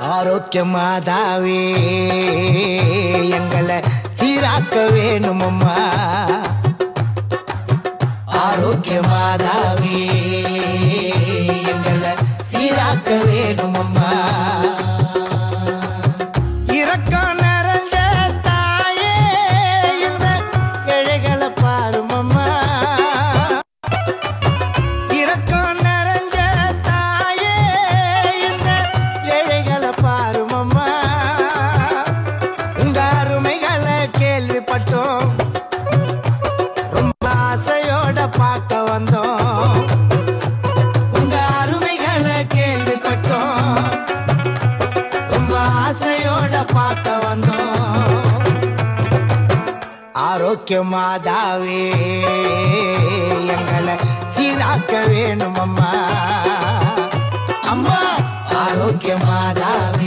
ஆரோக்கிய மாதாவே எங்களை சீராக்க வேணுமம்மா ஆரோக்கிய மாதாவே எங்களை சீராக்க வேணுமம்மா இரக்கம் நிறைஞ்ச தாயே இந்த இழைகளை பாருமம்மா இரக்கம் நிறைஞ்ச தாயே இந்த ஏழைகளை பாருமம்மா உங்க அருமைகளை கேள்விப்பட்டோம் ரொம்ப ஆசையோட பார்க்க வந்தோம் உங்க அருமைகளை கேள்விப்பட்டோம் ரொம்ப ஆசையோட பார்க்க வந்தோம் ஆரோக்கிய மாதாவே எங்களை சீராக்க வேணும் அம்மா அம்மா ஆரோக்கிய மாதாவே